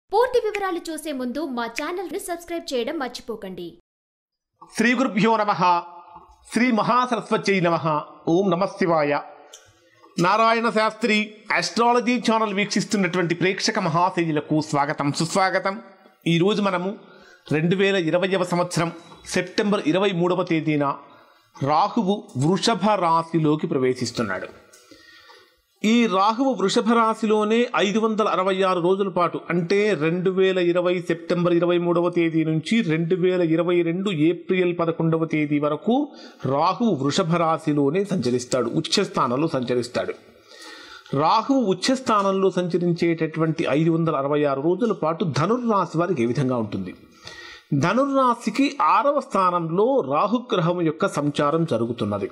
పూర్తి వివరాలు చూసే ముందు మా ఛానల్ ని సబ్స్క్రైబ్ చేయడం మర్చిపోకండి శ్రీ గురుభ్యో నమ శ్రీ మహాసరస్వత్యై నమ ఓం నమ శివాయ నారాయణ శాస్త్రి ఆస్ట్రాలజీ ఛానల్ వీక్షిస్తున్నటువంటి ప్రేక్షక మహాశైలకు స్వాగతం సుస్వాగతం ఈరోజు మనము రెండు వేల ఇరవైవ సంవత్సరం సెప్టెంబర్ ఇరవై మూడవ తేదీన రాహువు వృషభ రాశిలోకి ప్రవేశిస్తున్నాడు ఈ రాహువు వృషభ రాశిలోనే ఐదు వందల అరవై ఆరు రోజుల పాటు అంటే రెండు వేల ఇరవై సెప్టెంబర్ ఇరవై మూడవ తేదీ నుంచి రెండు వేల ఇరవై రెండు ఏప్రిల్ పదకొండవ తేదీ వరకు రాహువు వృషభ రాశిలోనే సంచరిస్తాడు ఉచ్చ స్థానంలో సంచరిస్తాడు రాహువు ఉచ్చ స్థానంలో సంచరించేటటువంటి ఐదు వందల అరవై ఆరు రోజుల పాటు ధనుర్రాశి వారికి ఏ విధంగా ఉంటుంది ధనుర్రాశికి ఆరవ స్థానంలో రాహుగ్రహం యొక్క సంచారం జరుగుతున్నది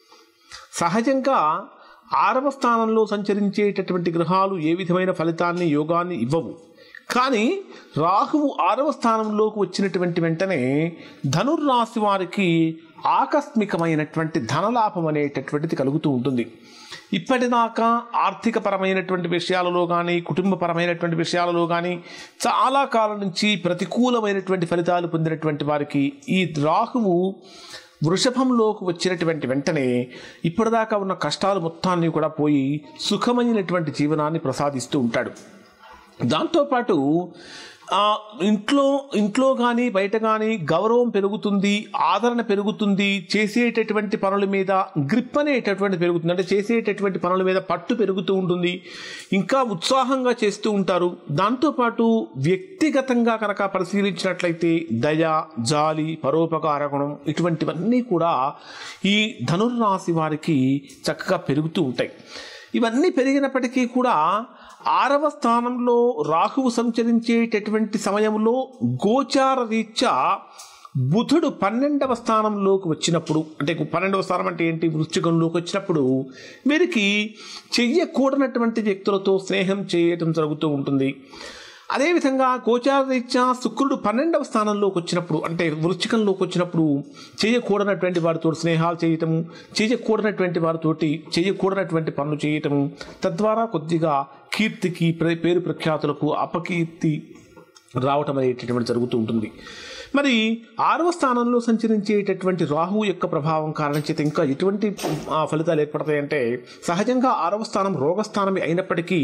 సహజంగా ఆరవ స్థానంలో సంచరించేటటువంటి గ్రహాలు ఏ విధమైన ఫలితాన్ని యోగాన్ని ఇవ్వవు కానీ రాహువు ఆరవ స్థానంలోకి వచ్చినటువంటి వెంటనే ధనుర్రాశి వారికి ఆకస్మికమైనటువంటి ధనలాభం అనేటటువంటిది కలుగుతూ ఉంటుంది ఇప్పటిదాకా ఆర్థికపరమైనటువంటి విషయాలలో కానీ కుటుంబపరమైనటువంటి విషయాలలో కానీ చాలా కాలం నుంచి ప్రతికూలమైనటువంటి ఫలితాలు పొందినటువంటి వారికి ఈ రాహువు వృషభంలోకి వచ్చినటువంటి వెంటనే ఇప్పటిదాకా ఉన్న కష్టాలు మొత్తాన్ని కూడా పోయి సుఖమైనటువంటి జీవనాన్ని ప్రసాదిస్తూ ఉంటాడు దాంతోపాటు ఆ, ఇంట్లో ఇంట్లో కానీ బయట కానీ గౌరవం పెరుగుతుంది ఆదరణ పెరుగుతుంది చేసేటటువంటి పనుల మీద గ్రిప్ అనేటటువంటి పెరుగుతుంది అంటే చేసేటటువంటి పనుల మీద పట్టు పెరుగుతూ ఉంటుంది ఇంకా ఉత్సాహంగా చేస్తూ ఉంటారు దాంతోపాటు వ్యక్తిగతంగా కనుక పరిశీలించినట్లయితే దయ జాలి పరోపకార గుణం ఇటువంటివన్నీ కూడా ఈ ధనుర్రాశి వారికి చక్కగా పెరుగుతూ ఉంటాయి ఇవన్నీ పెరిగినప్పటికీ కూడా ఆరవ స్థానంలో రాహువు సంచరించేటటువంటి సమయంలో గోచార రీత్యా బుధుడు పన్నెండవ స్థానంలోకి వచ్చినప్పుడు అంటే పన్నెండవ స్థానం అంటే ఏంటి వృశ్చికంలోకి వచ్చినప్పుడు వీరికి చెయ్యకూడనటువంటి వ్యక్తులతో స్నేహం చేయటం జరుగుతూ ఉంటుంది అదేవిధంగా గోచారరీత్యా శుక్రుడు పన్నెండవ స్థానంలోకి వచ్చినప్పుడు అంటే వృశ్చికంలోకి వచ్చినప్పుడు చేయకూడనటువంటి వారితో స్నేహాలు చేయటము చేయకూడనటువంటి వారితోటి చేయకూడనటువంటి పనులు చేయటము తద్వారా కొద్దిగా కీర్తికి ప్ర- పేరు ప్రఖ్యాతులకు అపకీర్తి రావటం అనేటటువంటి జరుగుతూ ఉంటుంది మరి ఆరవ స్థానంలో సంచరించేటటువంటి రాహువు యొక్క ప్రభావం కారణం చేత ఇంకా ఎటువంటి ఆ, ఫలితాలు ఏర్పడతాయంటే సహజంగా ఆరవ స్థానం రోగస్థానమే అయినప్పటికీ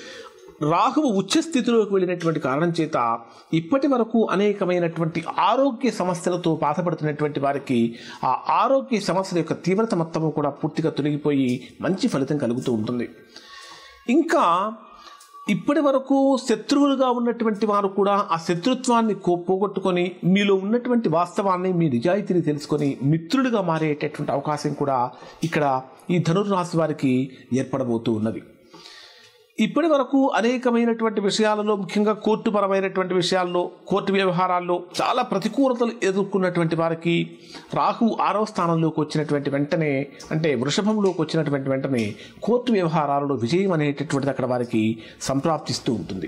రాహువు ఉచ్చ స్థితిలోకి వెళ్ళినటువంటి కారణం చేత ఇప్పటి వరకు అనేకమైనటువంటి ఆరోగ్య సమస్యలతో బాధపడుతున్నటువంటి వారికి ఆ ఆరోగ్య సమస్యల యొక్క తీవ్రత మొత్తము కూడా పూర్తిగా తొలగిపోయి మంచి ఫలితం కలుగుతూ ఉంటుంది ఇంకా ఇప్పటి వరకు శత్రువులుగా ఉన్నటువంటి వారు కూడా ఆ శత్రుత్వాన్ని కో- పోగొట్టుకొని మీలో ఉన్నటువంటి వాస్తవాన్ని మీ నిజాయితీని తెలుసుకొని మిత్రులుగా మారేటటువంటి అవకాశం కూడా ఇక్కడ ఈ ధనుర్రాశి వారికి ఏర్పడబోతూ ఉన్నది ఇప్పటి వరకు అనేకమైనటువంటి విషయాలలో ముఖ్యంగా కోర్టు పరమైనటువంటి విషయాల్లో కోర్టు వ్యవహారాల్లో చాలా ప్రతికూలతలు ఎదుర్కొన్నటువంటి వారికి రాహు ఆరవ స్థానంలోకి వచ్చినటువంటి వెంటనే అంటే వృషభంలోకి వచ్చినటువంటి వెంటనే కోర్టు వ్యవహారాలలో విజయం అనేటటువంటిది అక్కడ వారికి సంప్రాప్తిస్తూ ఉంటుంది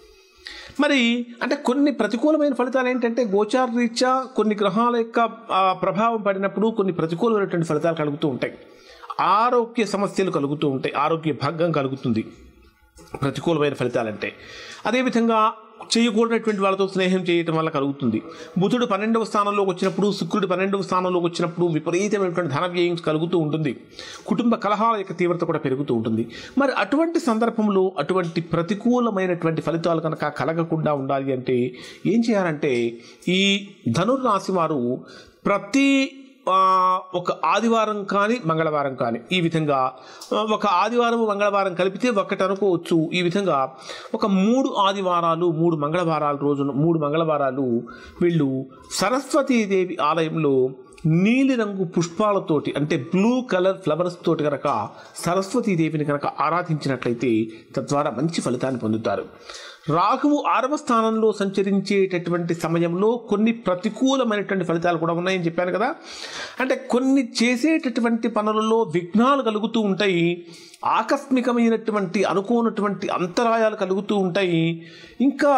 మరి అంటే కొన్ని ప్రతికూలమైన ఫలితాలు ఏంటంటే గోచార రీత్యా కొన్ని గ్రహాల యొక్క ఆ, ప్రభావం పడినప్పుడు కొన్ని ప్రతికూలమైనటువంటి ఫలితాలు కలుగుతూ ఉంటాయి ఆరోగ్య సమస్యలు కలుగుతూ ఉంటాయి ఆరోగ్య భంగం కలుగుతుంది ప్రతికూలమైన ఫలితాలంటే అదేవిధంగా చేయకూడనటువంటి వాళ్ళతో స్నేహం చేయటం వల్ల కలుగుతుంది బుధుడు పన్నెండవ స్థానంలోకి వచ్చినప్పుడు శుక్రుడు పన్నెండవ స్థానంలోకి వచ్చినప్పుడు విపరీతమైనటువంటి ధన వ్యయం కలుగుతూ ఉంటుంది కుటుంబ కలహాల యొక్క తీవ్రత కూడా పెరుగుతూ ఉంటుంది మరి అటువంటి సందర్భంలో అటువంటి ప్రతికూలమైనటువంటి ఫలితాలు కనుక కలగకుండా ఉండాలి అంటే ఏం చేయాలంటే ఈ ధనుర్రాశి వారు ప్రతి ఆ, ఒక ఆదివారం కానీ మంగళవారం కానీ ఈ విధంగా ఆ, ఒక ఆదివారం మంగళవారం కలిపితే ఒకటి అనుకోవచ్చు ఈ విధంగా ఒక మూడు ఆదివారాలు మూడు మంగళవారాల రోజున మూడు మంగళవారాలు వీళ్ళు సరస్వతీదేవి ఆలయంలో నీలిరంగు పుష్పాలతోటి అంటే బ్లూ కలర్ ఫ్లవర్స్ తోటి కనుక సరస్వతీదేవిని కనుక ఆరాధించినట్లయితే తద్వారా మంచి ఫలితాన్ని పొందుతారు రాహువు ఆరవ స్థానంలో సంచరించేటటువంటి సమయంలో కొన్ని ప్రతికూలమైనటువంటి ఫలితాలు కూడా ఉన్నాయని చెప్పాను కదా అంటే కొన్ని చేసేటటువంటి పనులలో విఘ్నాలు కలుగుతూ ఉంటాయి ఆకస్మికమైనటువంటి అనుకోనటువంటి అంతరాయాలు కలుగుతూ ఉంటాయి ఇంకా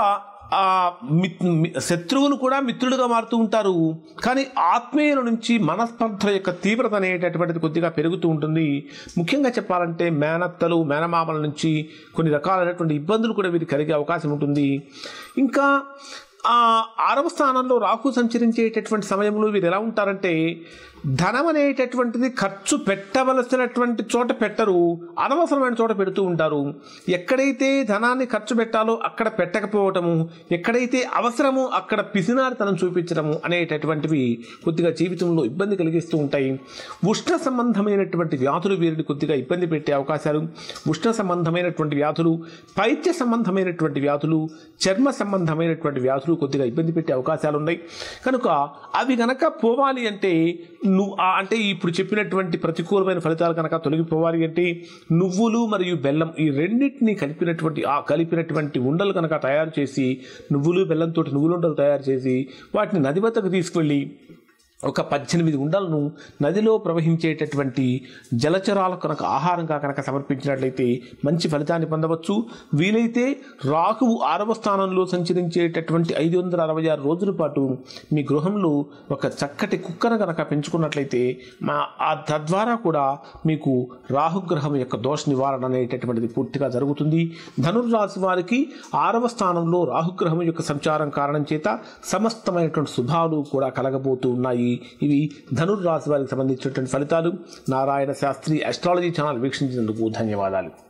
ఆ మిత్- మి- శత్రువును కూడా మిత్రులుగా మారుతూ ఉంటారు కానీ ఆత్మీయుల నుంచి మనస్పర్ధల యొక్క తీవ్రత అనేటటువంటిది కొద్దిగా పెరుగుతూ ఉంటుంది ముఖ్యంగా చెప్పాలంటే మేనత్తలు మేనమామల నుంచి కొన్ని రకాలైనటువంటి ఇబ్బందులు కూడా వీరికి కలిగే అవకాశం ఉంటుంది ఇంకా ఆ ఆరవ స్థానంలో రాహు సంచరించేటటువంటి సమయంలో వీరు ఎలా ఉంటారంటే ధనం అనేటటువంటిది ఖర్చు పెట్టవలసినటువంటి చోట పెట్టరు అనవసరమైన చోట పెడుతూ ఉంటారు ఎక్కడైతే ధనాన్ని ఖర్చు పెట్టాలో అక్కడ పెట్టకపోవటము ఎక్కడైతే అవసరమో అక్కడ పిసినారితనం చూపించడము అనేటటువంటివి కొద్దిగా జీవితంలో ఇబ్బంది కలిగిస్తూ ఉంటాయి ఉష్ణ సంబంధమైనటువంటి వ్యాధులు వీరిని కొద్దిగా ఇబ్బంది పెట్టే అవకాశాలు ఉష్ణ సంబంధమైనటువంటి వ్యాధులు పైత్య సంబంధమైనటువంటి వ్యాధులు చర్మ సంబంధమైనటువంటి వ్యాధులు కొద్దిగా ఇబ్బంది పెట్టే అవకాశాలు ఉన్నాయి కనుక అవి గనక పోవాలి అంటే నువ్వు ఆ- అంటే ఇప్పుడు చెప్పినటువంటి ప్రతికూలమైన ఫలితాలు కనుక తొలగిపోవాలి అంటే నువ్వులు మరియు బెల్లం ఈ రెండింటిని కలిపినటువంటి ఆ కలిపినటువంటి ఉండలు కనుక తయారు చేసి నువ్వులు బెల్లంతో నువ్వులుండలు తయారు చేసి వాటిని నది వద్దకు తీసుకువెళ్ళి ఒక పద్దెనిమిది ఉండలను నదిలో ప్రవహించేటటువంటి జలచరాలకు కనుక ఆహారంగా కనుక సమర్పించినట్లయితే మంచి ఫలితాన్ని పొందవచ్చు వీలైతే రాహువు ఆరవ స్థానంలో సంచరించేటటువంటి ఐదు వందల అరవై ఆరు రోజుల పాటు మీ గృహంలో ఒక చక్కటి కుక్కను కనుక పెంచుకున్నట్లయితే మా ఆ తద్వారా కూడా మీకు రాహుగ్రహం యొక్క దోష నివారణ అనేటటువంటిది పూర్తిగా జరుగుతుంది ధనుర్రాశి వారికి ఆరవ స్థానంలో రాహుగ్రహం యొక్క సంచారం కారణం చేత సమస్తమైనటువంటి శుభాలు కూడా కలగబోతూ ఉన్నాయి ఇవి ధనుర్రాశి వారికి సంబంధించినటువంటి ఫలితాలు నారాయణ శాస్త్రి అస్ట్రాలజీ ఛానల్ వీక్షించినందుకు ధన్యవాదాలు